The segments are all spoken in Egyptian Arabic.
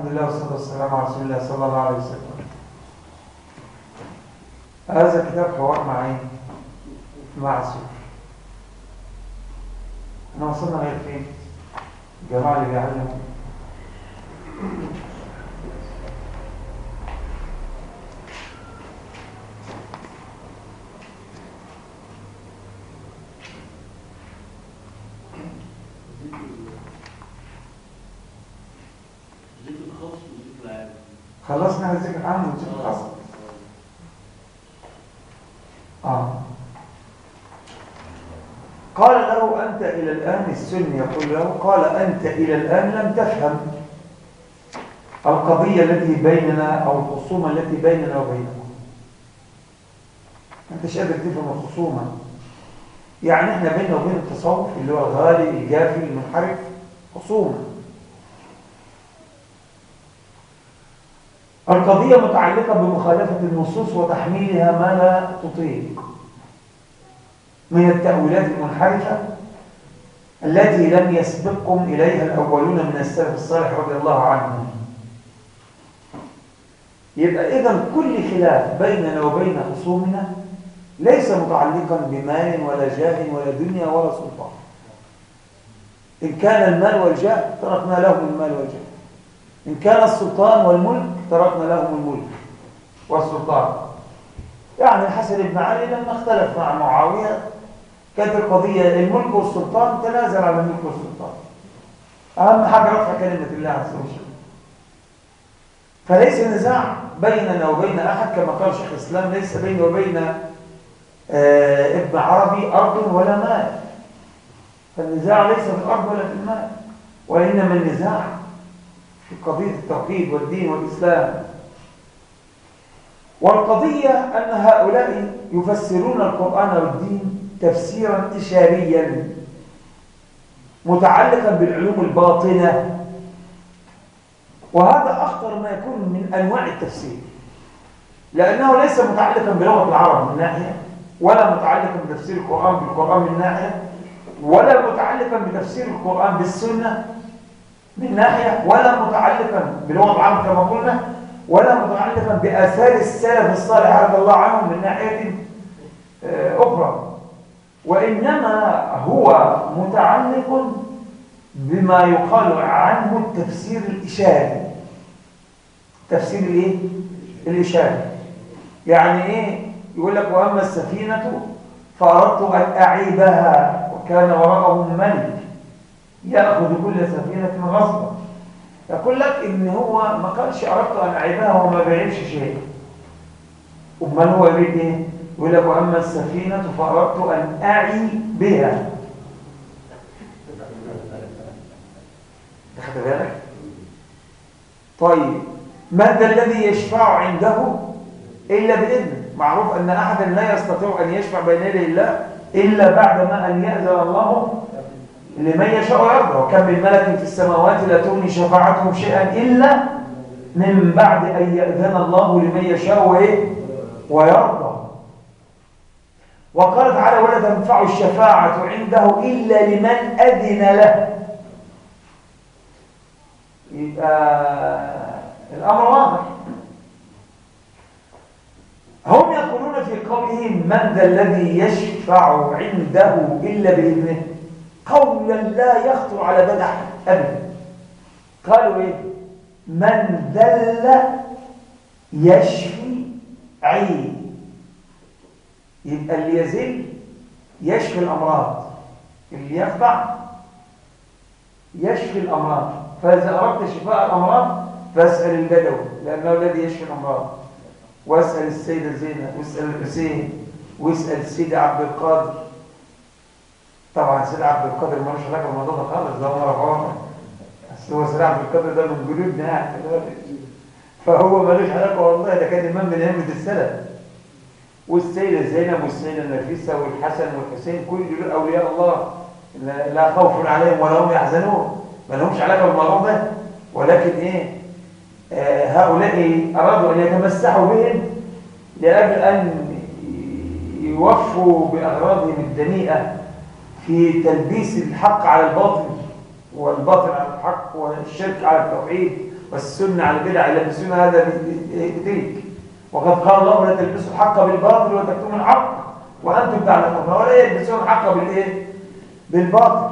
الحمد لله والصلاة والسلام على رسول الله صلى الله عليه وسلم هذا كتاب حوار معين مع سور احنا وصلنا غير فين الجماعة اللي بيعلموا ذكر الخاص وذكر العام خلصنا الذكر العام والذكر الخاص آه. قال له أنت إلى الآن السني يقول له قال أنت إلى الآن لم تفهم القضية التي بيننا أو الخصومة التي بيننا وبينكم أنت مش قادر تفهم الخصومة يعني احنا بيننا وبين التصوف اللي هو الغالي الجافي المنحرف خصومة القضية متعلقة بمخالفة النصوص وتحميلها ما لا تطيق من التأويلات المنحرفة التي لم يسبقكم إليها الأولون من السلف الصالح رضي الله عنهم يبقى إذا كل خلاف بيننا وبين خصومنا ليس متعلقا بمال ولا جاه ولا دنيا ولا سلطان إن كان المال والجاه تركنا لهم المال والجاه إن كان السلطان والملك تركنا لهم الملك والسلطان يعني الحسن بن علي لما اختلف مع معاوية كانت القضية الملك والسلطان تنازل على الملك والسلطان أهم حاجة رفع كلمة الله عز وجل فليس نزاع بيننا وبين أحد كما قال شيخ الإسلام ليس بيني وبين آه ابن عربي أرض ولا مال فالنزاع ليس في الأرض ولا في المال وإنما النزاع في قضية التوحيد والدين والإسلام والقضية أن هؤلاء يفسرون القرآن والدين تفسيرا إشاريا متعلقا بالعلوم الباطنة وهذا أخطر ما يكون من أنواع التفسير لأنه ليس متعلقا بلغة العرب من ناحية ولا متعلقا بتفسير القرآن بالقرآن من ناحية ولا متعلقا بتفسير القرآن بالسنة من ناحية ولا متعلقا بلغة العرب كما قلنا ولا متعلقا بآثار السلف الصالح رضي الله عنهم من ناحية أخرى وإنما هو متعلق بما يقال عنه التفسير الإشاري تفسير الإيه؟ الإشاري يعني إيه؟ يقول لك وأما السفينة فأردت أن أعيبها وكان وراءهم ملك يأخذ كل سفينة غصبا يقول لك إن هو ما قالش أردت أن أعيبها وما بيعيبش شيء أمال هو يريد إيه؟ يقول لك وأما السفينة فأردت أن أعي بها أخذ بالك؟ طيب من ذا الذي يشفع عنده إلا بإذنه معروف أن أحدا لا يستطيع أن يشفع بين يدي الله إلا بعدما أن يأذن الله لمن يشاء ويرضى وكم من ملك في السماوات لا تغني شفاعتهم شيئا إلا من بعد أن يأذن الله لمن يشاء وإيه؟ ويرضى وقال تعالى ولا تنفع الشفاعة عنده إلا لمن أذن له يبقى الأمر واضح هم يقولون في قولهم من ذا الذي يشفع عنده إلا بإذنه قولا لا يخطر على بال أحد أبدا قالوا إيه من ذل يشفي عين يبقى اللي يزل يشفي الأمراض اللي يخضع يشفي الأمراض فإذا أردت شفاء الأمراض فاسأل البدوي لأنه الذي يشفي الأمراض واسأل السيدة زينب واسأل الحسين واسأل السيد عبد القادر طبعا سيد عبد القادر مالوش علاقه بالموضوع ده خالص ده عمر عمر بس هو سيد عبد القادر ده من جلودنا يعني فهو مالوش علاقه والله ده كان امام من ائمه السلف والسيده زينب والسيده نفيسه والحسن والحسين كل دول اولياء الله لا خوف عليهم ولا هم يحزنون ما لهمش علاقه بالموضوع ده ولكن ايه آه هؤلاء ارادوا ان يتمسحوا بهم لاجل ان يوفوا باغراضهم الدنيئه في تلبيس الحق على الباطل والباطل على الحق والشرك على التوحيد والسنة على البدع يلبسون هذا بتلك وقد قال الله لا تلبسوا الحق بالباطل وتكتموا الحق وأنتم تعلمون فولا يلبسون الحق بالإيه؟ بالباطل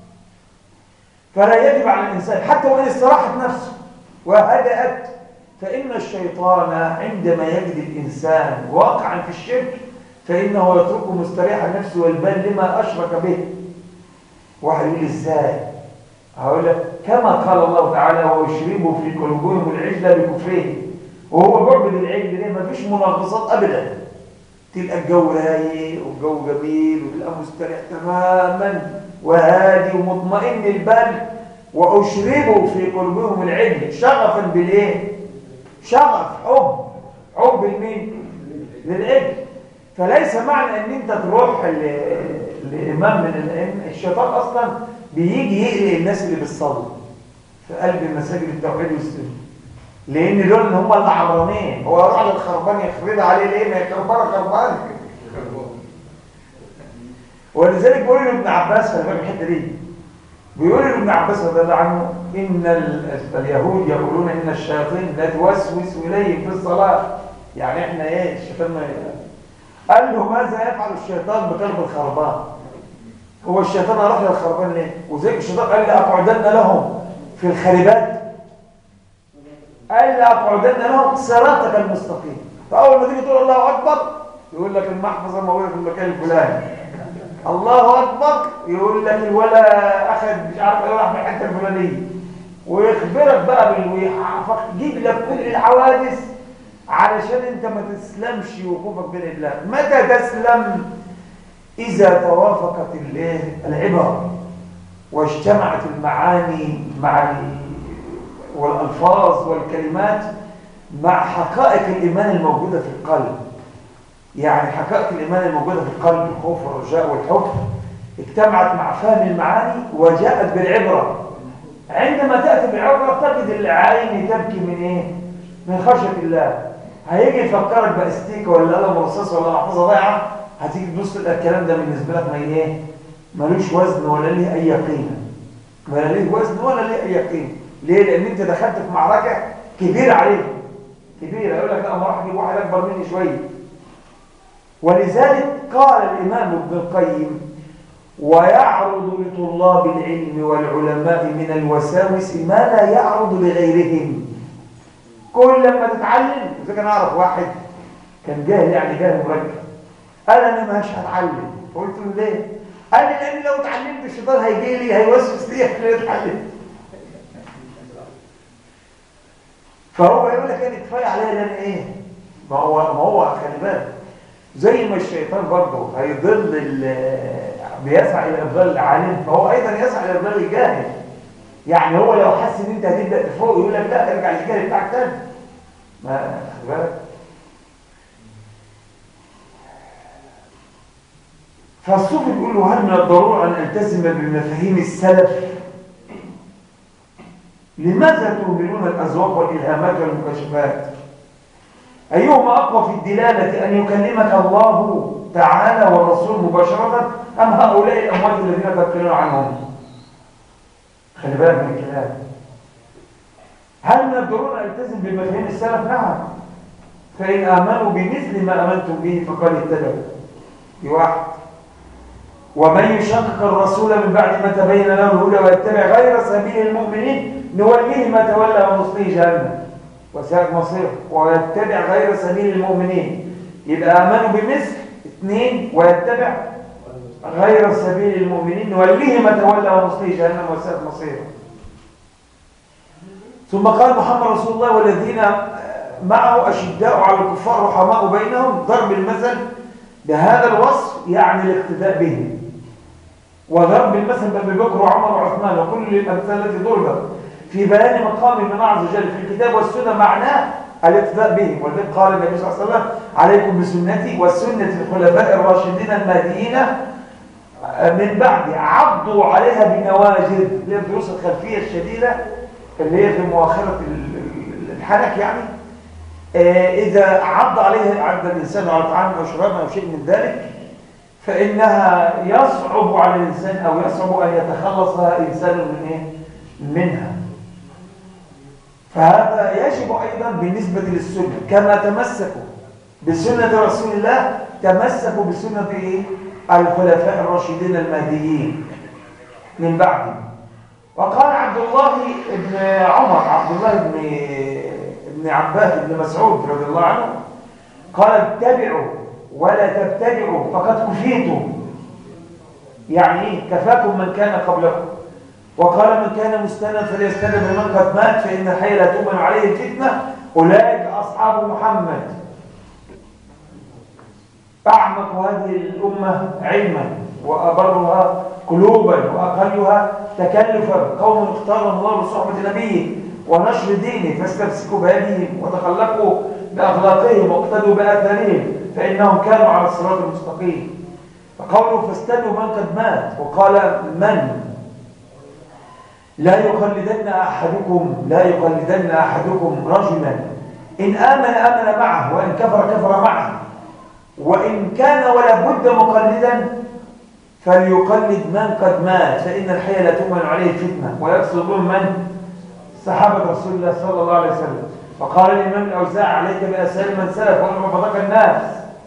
فلا يجب على الإنسان حتى وإن استراحت نفسه وهدأت فإن الشيطان عندما يجد الإنسان واقعا في الشرك فإنه يتركه مستريح النفس والبال لما أشرك به واحد يقول إزاي هقول لك كما قال الله تعالى ويشربوا في قلوبهم العجل بكفرهم وهو بيعبد العجل ليه مفيش منغصات أبدا تلقى الجو رايق والجو جميل وتلقى مستريح تماما وهادي ومطمئن البال وأشربوا في قلوبهم العجل شغفا بالإيه؟ شغف حب حب لمين؟ للعجل فليس معنى ان انت تروح لامام من الائمه الشيطان اصلا بيجي يقلق الناس اللي بتصلي في قلب المساجد التوحيد والسنه لان دول اللي هم اللي عمرانين هو يروح للخربان يخربها عليه ليه ما يخربها خربان ولذلك بيقول ابن عباس خلي بالك الحته دي بيقول ابن عباس رضي الله عنه ان اليهود يقولون ان الشياطين لا توسوس اليهم في الصلاه يعني احنا ايه الشيطان ما قال له ماذا يفعل الشيطان بقلب الخربان هو الشيطان راح للخربان ليه وزي الشيطان قال لي اقعدن لهم في الخربات قال لي اقعدن لهم صراطك المستقيم فاول ما تيجي تقول الله اكبر يقول لك المحفظه موجوده في المكان الفلاني الله اكبر يقول لك الولا اخذ مش عارف ايه راح في الحته الفلانيه ويخبرك بقى يجيب لك كل الحوادث علشان انت ما تسلمش وقوفك بين الابلاغ متى تسلم اذا توافقت الايه العبر واجتمعت المعاني مع والالفاظ والكلمات مع حقائق الايمان الموجوده في القلب يعني حقائق الايمان الموجوده في القلب الخوف والرجاء والحب اجتمعت مع فهم المعاني وجاءت بالعبره عندما تاتي بالعبره تجد العين تبكي من ايه من خشيه الله هيجي يفكرك باستيك ولا قلم رصاص ولا محفظه ضايعه هتيجي تبص تلقى الكلام ده بالنسبه لك ما ايه ملوش وزن ولا ليه اي قيمه ولا ليه وزن ولا ليه اي قيمه ليه لان انت دخلت في معركه كبيره عليه كبيره يقول لك لا انا راح اجيب واحد اكبر مني شويه ولذلك قال الامام ابن القيم ويعرض لطلاب العلم والعلماء من الوساوس ما لا يعرض لغيرهم كل لما تتعلم اذا كان اعرف واحد كان جاهل يعني جاهل مركب قال انا مش هتعلم قلت له ليه قال لي لان لو اتعلمت الشيطان هيجي لي هيوسوس لي عشان اتعلم فهو يقول لك انا كفايه عليا ان انا ايه ما هو ما هو خلي بالك زي ما الشيطان برضه هيضل بيسعى الى ابطال العالم فهو ايضا يسعى الى ابطال الجاهل يعني هو لو حس ان انت هتبدا تفوق يقول لك لا ارجع للجهل بتاعك تاني ما خلي بالك فالصوفي بيقول له هل من الضروره ان التزم بمفاهيم السلف لماذا تهملون الازواق والالهامات والمكاشفات ايهما اقوى في الدلاله ان يكلمك الله تعالى والرسول مباشره ام هؤلاء الاموات الذين تبكلون عنهم خلي بالك من الكلام هل من الضرورة أن التزم بمفاهيم السلف؟ نعم فإن آمنوا بمثل ما آمنتم به فقد اهتدوا دي واحد ومن يشقق الرسول من بعد ما تبين له الهدى ويتبع غير سبيل المؤمنين نوليه ما تولى ونصليه جهنم وساءت مصيره ويتبع غير سبيل المؤمنين يبقى آمنوا بمثل اثنين ويتبع غير سبيل المؤمنين نوليه ما تولى ونصليه جهنم وساءت مصيره ثم قال محمد رسول الله والذين معه أشداء على الكفار رحماء بينهم ضرب المثل بهذا الوصف يعني الاقتداء بهم وضرب المثل بأبي بكر وعمر وعثمان وكل الأمثال التي ضربت في بيان مقام من عز وجل في الكتاب والسنة معناه الاقتداء بهم ولذلك قال النبي صلى الله عليه وسلم عليكم بسنتي وسنة الخلفاء الراشدين المهديين من بعد عضوا عليها بنواجذ اللي هي الدروس الخلفية الشديدة اللي هي في مؤخرة الحنك يعني إذا عض عليها عض الإنسان على طعام أو شراب أو شيء من ذلك فإنها يصعب على الإنسان أو يصعب أن يتخلص إنسان من إيه؟ منها فهذا يجب أيضا بالنسبة للسنة كما تمسكوا بسنة رسول الله تمسكوا بسنة إيه؟ الخلفاء الراشدين المهديين من بعده وقال عبد الله بن عمر عبد الله بن ابن عباس بن مسعود رضي الله عنه قال اتبعوا ولا تبتدعوا فقد كفيتم يعني ايه كفاكم من كان قبلكم وقال من كان مستنا فليستند بمن قد مات فإن الحي لا تؤمن عليه الفتنة أولئك أصحاب محمد أعمق هذه الأمة علما وأبرها قلوبا وأقلها تكلفا قوم اختارهم الله بصحبة نبيه ونشر دينه فاستمسكوا بهديهم وتخلقوا بأخلاقهم واقتدوا بآثارهم فإنهم كانوا على الصراط المستقيم فقوله فاستدوا من قد مات وقال من لا يقلدن أحدكم لا يقلدن أحدكم رجلا إن آمن آمن معه وإن كفر كفر معه وإن كان ولا بد مقلدا فليقلد من قد مات فإن الحي لا تؤمن عليه فتنة ويقصدون من صحابة رسول الله صلى الله عليه وسلم فقال الإمام الأوزاع عليك بأسال من سلف وأنما فضك الناس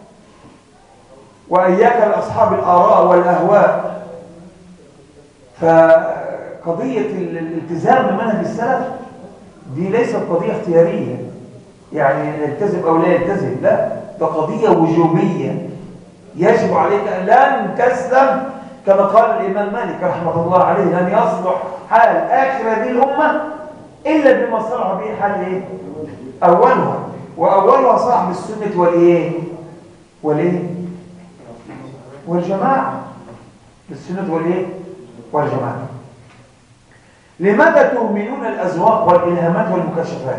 وإياك لأصحاب الآراء والأهواء فقضية الالتزام بمنهج السلف دي ليست قضية اختيارية يعني يلتزم أو لا يلتزم لا ده قضية وجوبية يجب عليك أن لن تسلم كما قال الإمام مالك رحمه الله عليه لن يصلح حال آخر هذه الأمة إلا بما صلح به حال إيه؟ أولها وأولها صاحب السنة والإيه؟ والإيه؟ والجماعة بالسنة والإيه؟ والجماعة لماذا تؤمنون الأزواق والإلهامات والمكشفات؟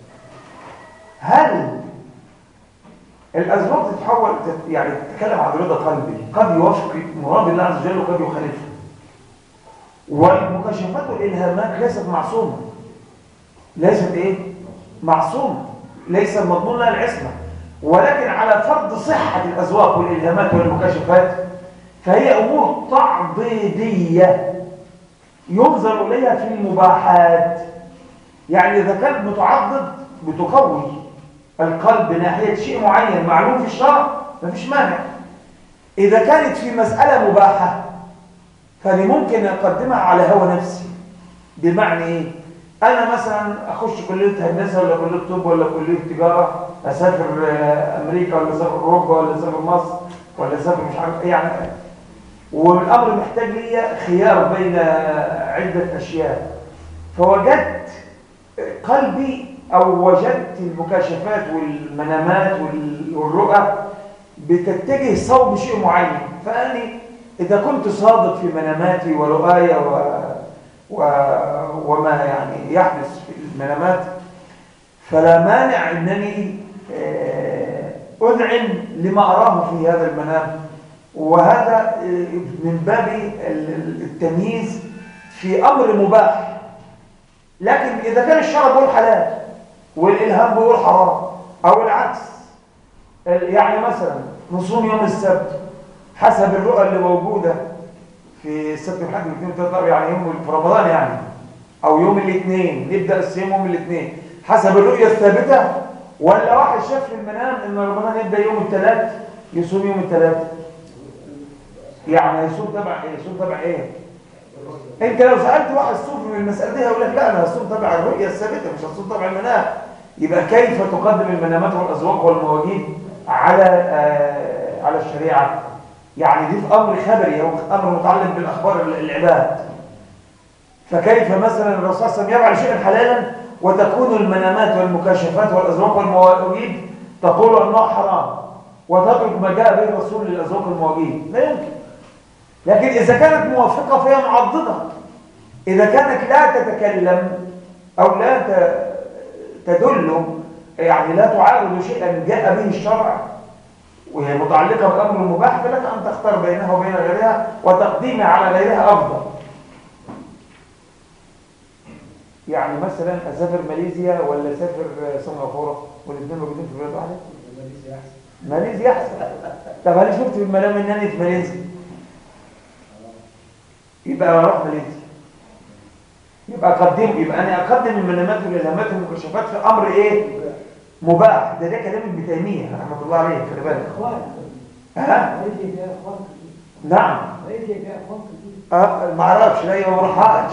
هل الأزواج تتحول يعني تتكلم عن رضا قلبي قد يوافق مراد الله عز وجل وقد يخالفه والمكشفات والإلهامات ليست معصومة ليست إيه؟ معصومة ليس مضمون لها العصمة ولكن على فرض صحة الأزواق والإلهامات والمكشفات فهي أمور تعضيدية ينظر إليها في المباحات يعني إذا كانت متعضد بتقوي القلب ناحية شيء معين معلوم في الشرع مفيش مانع إذا كانت في مسألة مباحة فدي ممكن أقدمها على هوى نفسي بمعنى إيه؟ أنا مثلا أخش كلية هندسة ولا كلية طب ولا كلية تجارة أسافر أمريكا ولا أسافر أوروبا ولا أسافر مصر ولا أسافر مش عارف إيه يعني والأمر محتاج لي خيار بين عدة أشياء فوجدت قلبي أو وجدت المكاشفات والمنامات والرؤى بتتجه صوب شيء معين فأني إذا كنت صادق في مناماتي ورؤاي و... و... وما يعني يحدث في المنامات فلا مانع أنني أذعن لما أراه في هذا المنام وهذا من باب التمييز في أمر مباح لكن إذا كان الشرع بيقول حلال والإلهام بيقول حرام أو العكس يعني مثلا نصوم يوم السبت حسب الرؤى اللي موجودة في السبت والحد والاثنين والثلاثة يعني يوم في رمضان يعني أو يوم الاثنين نبدأ الصيام يوم الاثنين حسب الرؤية الثابتة ولا واحد شاف في المنام إن رمضان يبدأ يوم الثلاث يصوم يوم الثلاث يعني يصوم تبع ايه يصوم تبع ايه انت لو سالت واحد صوفي من المساله دي هيقول لك لا انا هصوم تبع الرؤيه الثابته مش هصوم تبع المنام يبقى كيف تقدم المنامات والازواج والمواجيد على آه على الشريعه يعني دي في امر خبري او امر متعلق بالاخبار العباد فكيف مثلا الرسول صلى الله عليه وسلم يفعل شيئا حلالا وتكون المنامات والمكاشفات والازواج والمواجيد تقول انه حرام وتترك ما جاء به الرسول للازواج والمواجيد لا يمكن لكن إذا كانت موافقة فهي معضدة إذا كانت لا تتكلم أو لا تدل يعني لا تعارض شيئا جاء به الشرع وهي متعلقة بأمر مباح فلك أن تختار بينها وبين غيرها وتقديمها على غيرها أفضل يعني مثلا أسافر ماليزيا ولا أسافر سنغافورة والاثنين موجودين في بلاد واحدة؟ ماليزيا احسن ماليزيا أحسن طب هل شفت في المنام إن أنا في ماليزيا؟ يبقى اروح ماليزيا يبقى اقدم يبقى انا اقدم المنامات والالهامات والمكشفات في امر ايه مباح ده ده كلام ابن تيميه رحمه الله عليه خلي بالك اخوان ها هيجي فيها اخوان كتير نعم هيجي فيها اخوان كتير أه ما اعرفش لا ما راحش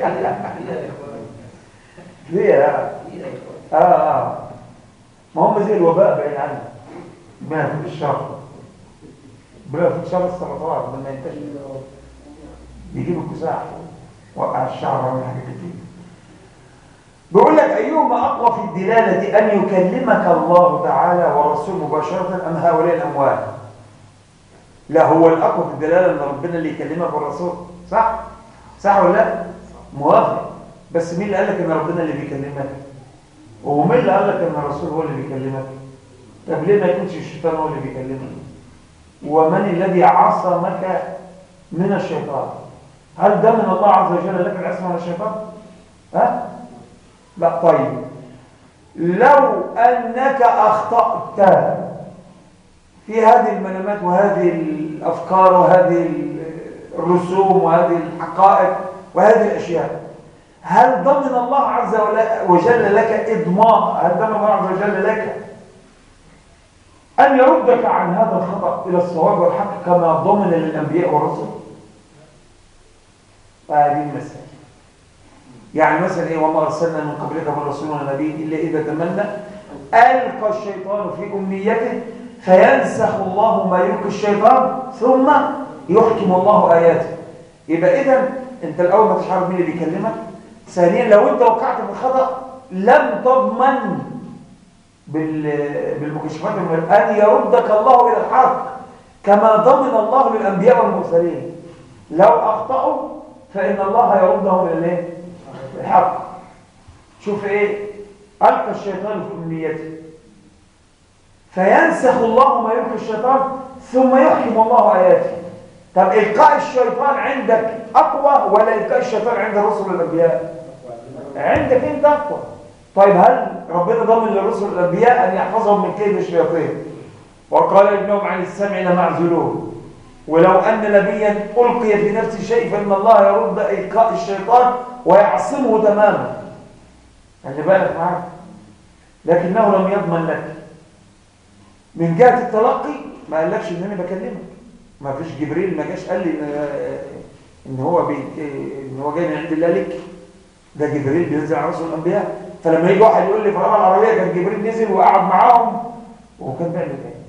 ليه يا اه اه ما هم زي الوباء بعيد عنه ما في الشر بلا في شر السرطان لما ينتشر بيجيب الكساح وقع الشعر ولا حاجه كتير بيقول لك ايهما اقوى في الدلاله ان يكلمك الله تعالى ورسوله مباشره ام هؤلاء الاموال لا هو الاقوى في الدلاله ان ربنا اللي يكلمك والرسول صح صح ولا لا موافق بس مين اللي قال لك ان ربنا اللي بيكلمك ومين اللي قال لك ان الرسول هو اللي بيكلمك طب ليه ما يكونش الشيطان هو اللي بيكلمك ومن الذي عصمك من الشيطان هل ده من الله عز وجل لك العصمه من الشيطان ها لا طيب لو انك اخطات في هذه المنامات وهذه الافكار وهذه الرسوم وهذه الحقائق وهذه الاشياء هل ضمن الله عز وجل لك اضماء هل ضمن الله عز وجل لك ان يردك عن هذا الخطا الى الصواب والحق كما ضمن للانبياء والرسل هذه المسألة يعني مثلا ايه وما ارسلنا من قبلك من رسول ولا نبي الا اذا تمنى القى الشيطان في امنيته فينسخ الله ما يلقي الشيطان ثم يحكم الله اياته يبقى اذا انت الاول ما تشعر مين اللي بيكلمك ثانيا لو انت وقعت في الخطا لم تضمن بالمكشفات ان يردك الله الى الحق كما ضمن الله للانبياء والمرسلين لو اخطاوا فإن الله يردهم إلى الايه؟ الحق شوف إيه ألقى الشيطان في أمنيته فينسخ الله ما يلقي الشيطان ثم يحكم الله آياته طب إلقاء الشيطان عندك أقوى ولا إلقاء الشيطان عند الرسل والأنبياء عندك أنت أقوى طيب هل ربنا ضمن للرسل والأنبياء أن يحفظهم من كيد الشياطين وقال إنهم عن السمع لمعزولون ولو أن نبيا ألقي في نفس شيء فإن الله يرد إلقاء الشيطان ويعصمه تماما خلي بالك معاك لكنه لم يضمن لك من جهة التلقي ما قالكش إن أنا بكلمك ما فيش جبريل ما جاش قال لي إن, إن هو بي... إن هو جاي من عند الله لك ده جبريل بينزل على رسل الأنبياء فلما يجي واحد يقول لي في العربية كان جبريل نزل وقعد معاهم وكان بيعمل ايه؟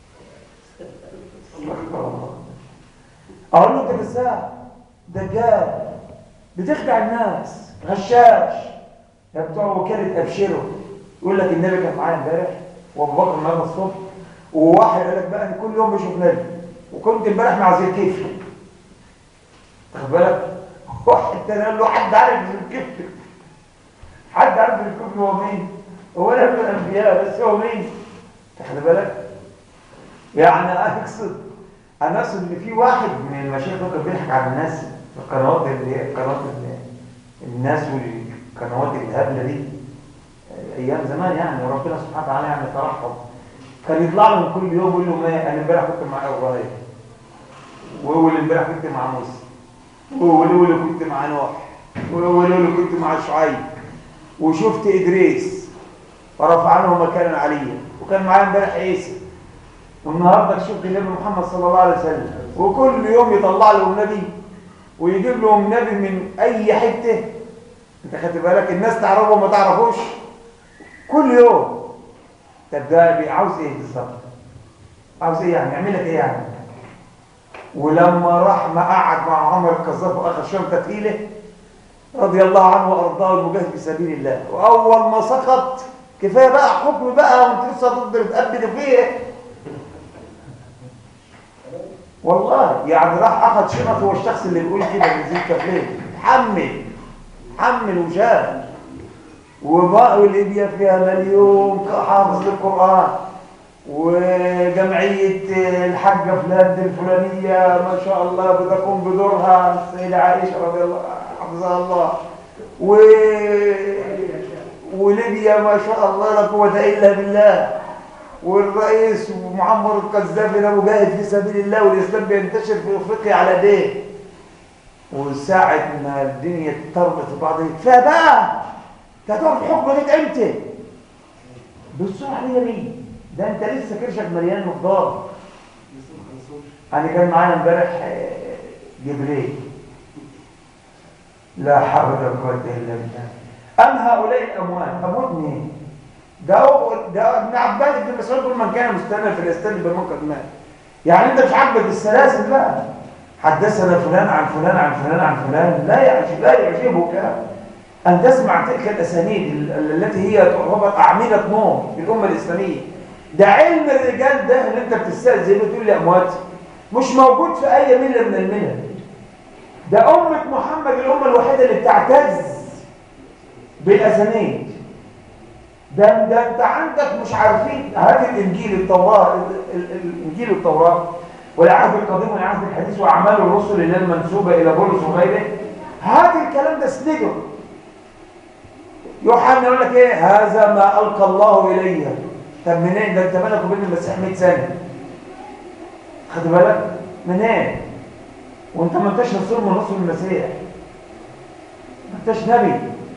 الله اقول له انت كذاب دجال بتخدع الناس غشاش يا بتوع وكاله ابشره يقول لك النبي كان معايا امبارح وابو بكر النهارده الصبح وواحد يقول لك بقى انا كل يوم بشوف نبي وكنت امبارح مع زي كيف واخد بالك واحد تاني قال له حد عارف الكيف حد عارف الكيف هو مين هو لا من الانبياء بس هو مين خلي بالك يعني اقصد انا اقصد ان في واحد من المشايخ ممكن بيضحك على الناس في القنوات اللي هي قنوات الناس والقنوات الهبله دي ايام زمان يعني وربنا سبحانه وتعالى يعني ترحم كان يطلع لهم كل يوم يقول لهم ايه انا امبارح كنت مع ابراهيم واول امبارح كنت مع موسى واول كنت مع نوح واول كنت مع شعيب وشفت ادريس ورفعنه مكانا عليا وكان معايا امبارح عيسى والنهارده شفت النبي محمد صلى الله عليه وسلم وكل يوم يطلع لهم نبي ويجيب لهم نبي من اي حته انت خدت بالك الناس تعرفه وما تعرفوش كل يوم طب ده عاوز ايه بالظبط عاوز ايه يعني يعمل لك ايه يعني ولما راح ما قعد مع عمر القذاب واخذ شنطه تقيله رضي الله عنه وارضاه المجاهد في سبيل الله واول ما سقط كفايه بقى حكم بقى وانت لسه تفضل تقبل فيه والله يعني راح اخذ شنط هو الشخص اللي بيقول كده بيزيد كفلين حمل حمل وشاف وبقوا ليبيا فيها مليون حافظ للقران وجمعيه الحاجه فلان الفلانيه ما شاء الله بتقوم بدورها السيده عائشه رضي الله حفظها الله و وليبيا ما شاء الله لا قوه الا بالله والرئيس معمر القذافي ده مجاهد في سبيل الله والاسلام بينتشر في افريقيا على ايديه وساعة ما الدنيا تربط في بعضها كفايه بقى انت هتقعد في حكم لغايه امتى؟ بالسرعه عليا ليه؟ ده انت لسه كرشك مليان مقدار لسه ما خلصوش انا كان معايا امبارح آه، جبريل لا حول ولا قوه الا بالله ام هؤلاء الاموات اموات مين ده هو ده ابن عباس بن مسعود يقول من كان مستنى فليستنى بمنكر مات يعني انت مش عاجبك السلاسل بقى حدثنا فلان عن فلان عن فلان عن فلان لا يعجب لا يعجبك ان تسمع تلك الاسانيد ال- ال- التي هي تعتبر اعمده نور في الامه الاسلاميه ده علم الرجال ده اللي انت بتستاذ زي ما تقول لي اموات مش موجود في اي مله من الملل ده امه محمد الامه الوحيده اللي بتعتز بالاسانيد ده ده انت عندك مش عارفين هات الانجيل التوراه ال- ال- الانجيل التوراه والعهد القديم والعهد الحديث واعمال الرسل اللي هي المنسوبه الى بولس وغيره هات الكلام ده اسنده يوحنا يقول لك ايه هذا ما القى الله الي طب منين ده انت مالك وبين المسيح 100 سنه خد بالك منين وانت ما انتش رسول من رسل المسيح ما انتش نبي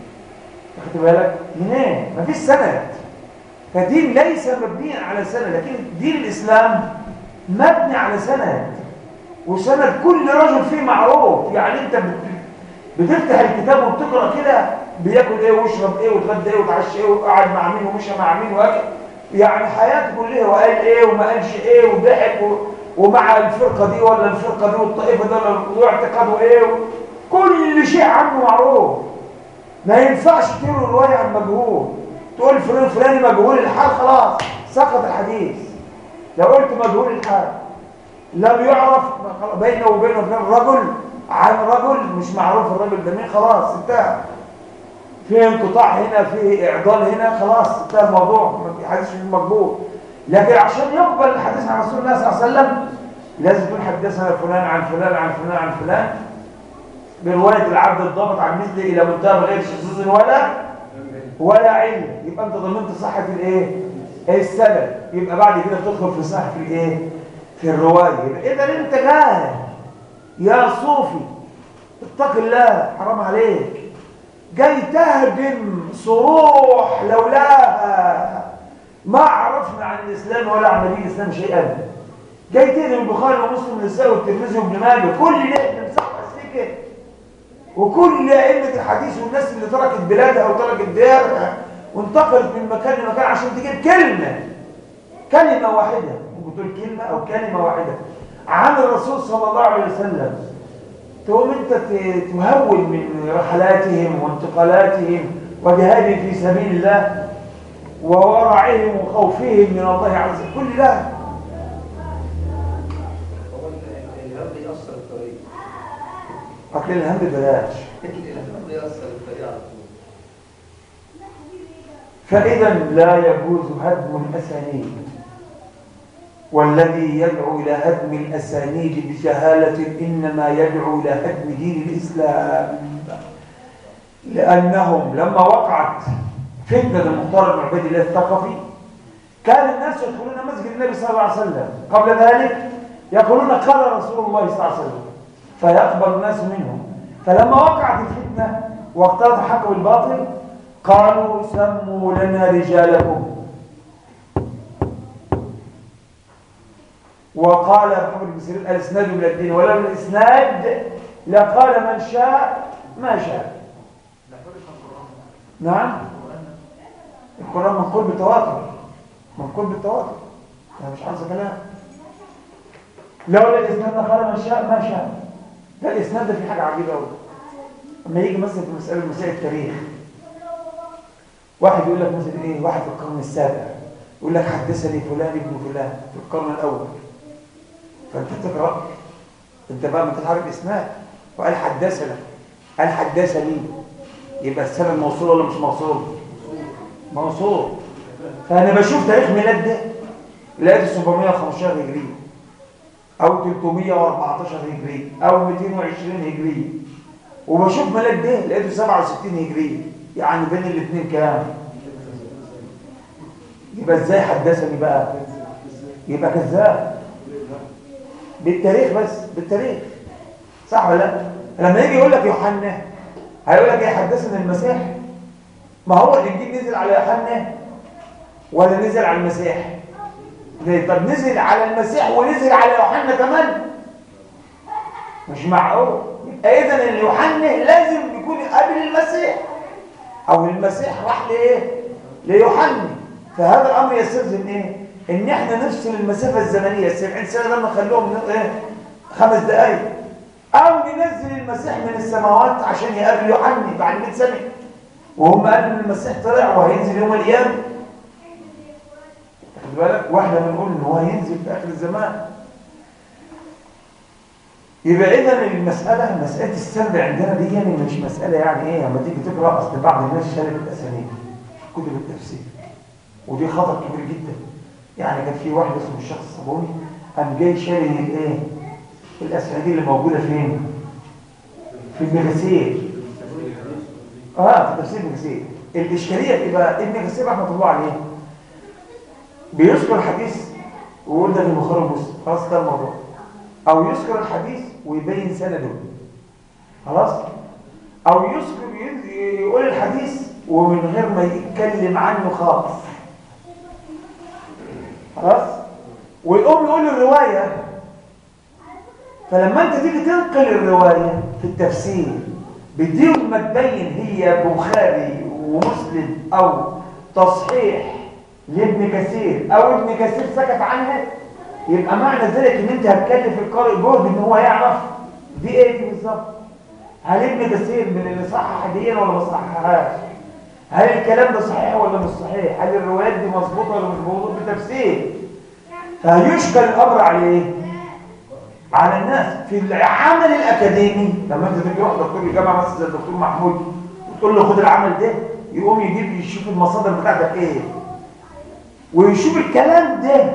خد بالك منين مفيش سند فدين ليس مبنيا على سند لكن دين الاسلام مبني على سند وسند كل رجل فيه معروف يعني انت بت- بتفتح الكتاب وبتقرا كده بياكل ايه ويشرب ايه ويتغدى ايه ويتعشى ايه وقعد مع مين ومشى مع مين واكل يعني حياته كلها وقال ايه وما قالش ايه وضحك و... ومع الفرقه دي ولا الفرقه دي والطائفه دي ولا واعتقاده ايه كل شيء عنه معروف ما ينفعش تقول روايه عن مجهول تقول فلان فلاني مجهول الحال خلاص سقط الحديث لو قلت مجهول الحال لم يعرف بينه وبينه فلان رجل عن رجل مش معروف الرجل ده مين خلاص انتهى في انقطاع هنا في اعضال هنا خلاص انتهى الموضوع ما في حديث مش مقبول لكن عشان يقبل الحديث عن رسول الله صلى الله عليه وسلم لازم تقول حدثنا فلان عن فلان عن فلان عن فلان بروايه العبد الضابط عن مثله الى منتهى غير شذوذ ولا ولا علم يبقى انت ضمنت صحه الايه السند يبقى بعد كده تدخل في صحه الايه في الروايه يبقى اذا انت جاهل يا صوفي اتق الله حرام عليك جاي تهدم صروح لولاها ما عرفنا عن الاسلام ولا عن نبي الاسلام شيئا جاي تهدم البخاري ومسلم والنسائي والترمذي وابن ماجه كل ده تمسح سكه وكل ائمه الحديث والناس اللي تركت بلادها وتركت ديارها وانتقلت من مكان لمكان عشان تجيب كلمه كلمه واحده ممكن تقول كلمه او كلمه واحده عن الرسول صلى الله عليه وسلم تقوم انت ت- تهول من رحلاتهم وانتقالاتهم وجهادهم في سبيل الله وورعهم وخوفهم من الله عز وجل كل ده هو ال- الهم بيأثر الطريق اكل الهم ببلاش الهم بيأثر الطريق على طول فإذا لا يجوز هدم الأسانيد والذي يدعو إلى هدم الأسانيد بجهالة إنما يدعو إلى هدم دين الإسلام لأنهم لما وقعت فتنة المختار بن عبيد الله الثقفي كان الناس يدخلون مسجد النبي صلى الله عليه وسلم قبل ذلك يقولون قال رسول الله صلى الله عليه وسلم فيقبل الناس منهم فلما وقعت الفتنة واختلط حق الباطل قالوا سموا لنا رجالكم وقال محمد بن سيرين الاسناد من الدين ولو الاسناد لقال من شاء ما شاء نعم القرآن منقول بالتواتر منقول بالتواتر انا مش عايز كلام لولا الاسناد لقال من شاء ما شاء ده الاسناد ده في حاجه عجيبه قوي لما يجي مثلا في مساله مسائل التاريخ واحد يقول لك مثلا ايه واحد في القرن السابع يقول لك حدثني فلان ابن فلان في القرن الاول فانت تقرا انت بقى ما تعرف اسناد وقال حدثنا قال حدثني يبقى السند موصول ولا مش موصول موصول فانا بشوف تاريخ ميلاد ده لقيت 715 هجري او 314 هجري او 220 هجري وبشوف ميلاد ده لقيته 67 هجري يعني بين الاثنين كام يبقى ازاي حدثني بقى يبقى كذاب بالتاريخ بس بالتاريخ صح ولا لا لما يجي يقول لك يوحنا هيقول لك ايه حدثنا المسيح ما هو الانجيل نزل على يوحنا ولا نزل على المسيح ليه طب نزل على المسيح ونزل على يوحنا كمان مش معقول يبقى اذا اليوحنا لازم يكون قبل المسيح او المسيح راح لايه ليوحنا فهذا الامر يستلزم ايه ان احنا نفصل المسافه الزمنيه 70 سنه لما نخليهم ايه خمس دقائق او ننزل المسيح من السماوات عشان يقابل يوحنا بعد 100 سنه وهم قالوا ان المسيح طلع وهينزل يوم القيامه خد بالك واحنا بنقول ان هو هينزل في اخر الزمان يبقى اذا المساله مساله السرد عندنا دي يعني مش مساله يعني ايه لما تيجي تقرا اصل بعض الناس شالت الاسانيد في كتب التفسير ودي خطر كبير جدا يعني كان في واحد اسمه الشيخ الصابوني قام جاي شاري الايه الاسانيد اللي موجوده فين في المغاسيل اه في تفسير المغاسيل الاشكاليه تبقى ابن كثير رحمه الله عليه بيذكر الحديث ويقول ده في البخاري ومسلم خلاص ده الموضوع او يذكر الحديث ويبين سنده خلاص او يذكر ي- يقول الحديث ومن غير ما يتكلم عنه خالص خلاص ويقوم يقول الروايه فلما انت تيجي تنقل الروايه في التفسير بدون ما تبين هي بخاري ومسلم او تصحيح لابن كثير او ابن كثير سكت عنها يبقى معنى ذلك ان انت هتكلف القارئ جهد ان هو يعرف دي ايه دي بالظبط هل ابن كثير من اللي صحح دي ولا ما صححهاش هل الكلام ده صحيح ولا مش صحيح هل الروايات دي مظبوطه ولا مش مظبوطه بتفسير فيشكل الامر على ايه على الناس في العمل الاكاديمي لما انت تيجي تروح دكتور الجامعه مثلا زي الدكتور محمود وتقول له خد العمل ده يقوم يجيب يشوف المصادر بتاعتك ايه ويشوف الكلام ده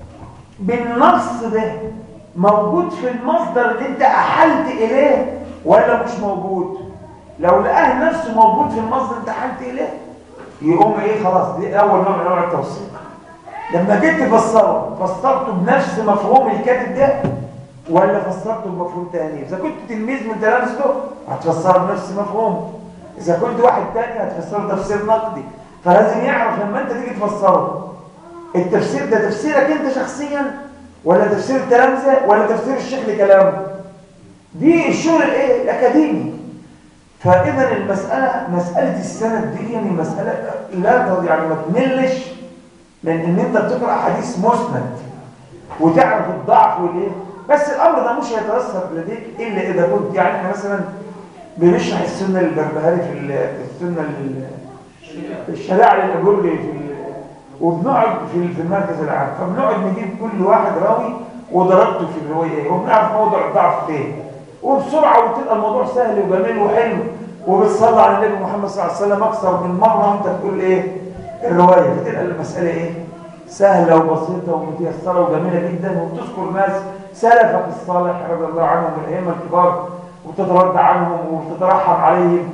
بالنص ده موجود في المصدر اللي انت احلت اليه ولا مش موجود لو لقاه نفسه موجود في المصدر اللي انت احلت اليه يقوم ايه خلاص دي اول نوع من انواع التوثيق لما جيت تفسره فسرته بنفس مفهوم الكاتب ده ولا فسرته بمفهوم تاني اذا كنت تلميذ من تلامذته هتفسره بنفس مفهومه اذا كنت واحد تاني هتفسره تفسير نقدي فلازم يعرف لما انت تيجي تفسره التفسير ده تفسيرك انت شخصيا ولا تفسير التلامذه ولا تفسير الشيخ لكلامه دي الشغل الايه الاكاديمي فاذا المساله مساله السند دي يعني مساله لا تض- يعني ما تملش من ان انت بتقرا حديث مسند وتعرف الضعف والايه بس الامر ده مش هيتاثر لديك الا اذا كنت يعني احنا مثلا بنشرح السنه للبربهاري في ال- السنه لل- الشريعه للاجري في ال- وبنقعد في في المركز العام فبنقعد نجيب كل واحد راوي ودرجته في الروايه ايه وبنعرف موضع الضعف فين وبسرعه وتبقى الموضوع سهل وجميل وحلو وبتصلي على النبي محمد صلى الله عليه وسلم اكثر من مره وانت تقول ايه الروايه فتبقى المساله ايه سهله وبسيطه ومتيسره وجميله جدا وبتذكر ناس سلفك الصالح رضي الله عنهم الائمه الكبار وتترد عنهم وتترحم عليهم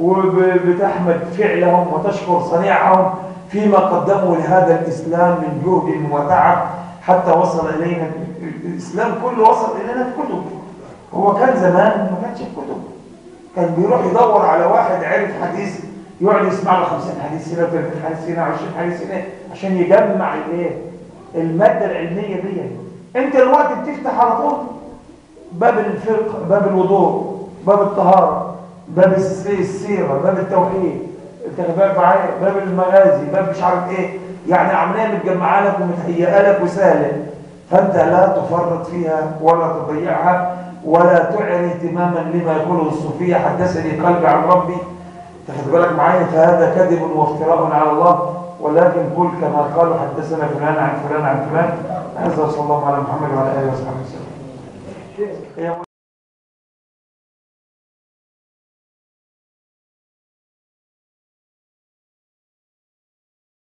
وبتحمد فعلهم وتشكر صنيعهم فيما قدموا لهذا الإسلام من جهد وتعب حتى وصل إلينا الإسلام كله وصل إلينا في كتب هو كان زمان ما كانش في كتب كان بيروح يدور على واحد عرف حديث يقعد يسمع له 50 حديث هنا 30 حديث هنا 20 حديث هنا عشان يجمع الايه الماده العلميه دي انت دلوقتي بتفتح على طول باب الفقه باب الوضوء باب الطهاره باب الس- السيره باب التوحيد انت بالك معايا باب المغازي باب مش عارف ايه يعني عمليه متجمعه لك ومتهيئه لك وسهله فانت لا تفرط فيها ولا تضيعها ولا تعر اهتماما لما يقوله الصوفيه حدثني قلبي عن ربي تاخد بالك معايا فهذا كذب وافتراء على الله ولكن قل كما قالوا حدثنا فلان عن فلان عن فلان هذا صلى الله على محمد وعلى اله وصحبه وسلم